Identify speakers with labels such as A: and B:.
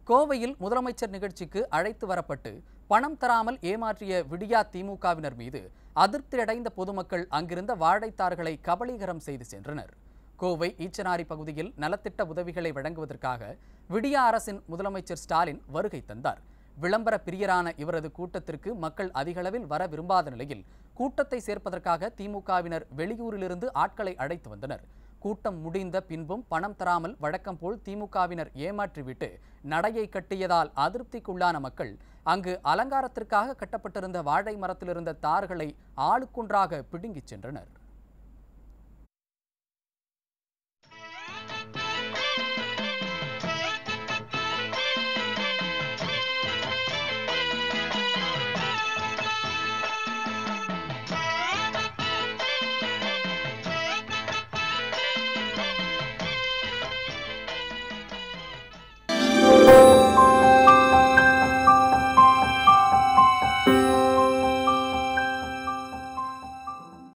A: கோவையில் முதலமைச்சர் நிகழ்ச்சிக்கு அழைத்து வரப்பட்டு பணம் தராமல் ஏமாற்றிய விடியா திமுகவினர் மீது அதிருப்தியடைந்த பொதுமக்கள் அங்கிருந்த வாழைத்தார்களை கபளீகரம் செய்து சென்றனர் கோவை ஈச்சனாரி பகுதியில் நலத்திட்ட உதவிகளை வழங்குவதற்காக விடியா அரசின் முதலமைச்சர் ஸ்டாலின் வருகை தந்தார் விளம்பர பிரியரான இவரது கூட்டத்திற்கு மக்கள் அதிகளவில் வர விரும்பாத நிலையில் கூட்டத்தை சேர்ப்பதற்காக திமுகவினர் வெளியூரிலிருந்து ஆட்களை அழைத்து வந்தனர் கூட்டம் முடிந்த பின்பும் பணம் தராமல் வழக்கம் போல் திமுகவினர் ஏமாற்றிவிட்டு நடையை கட்டியதால் அதிருப்திக்குள்ளான மக்கள் அங்கு அலங்காரத்திற்காக கட்டப்பட்டிருந்த வாழை மரத்திலிருந்த தார்களை ஆளுக்குன்றாக பிடுங்கிச் சென்றனர்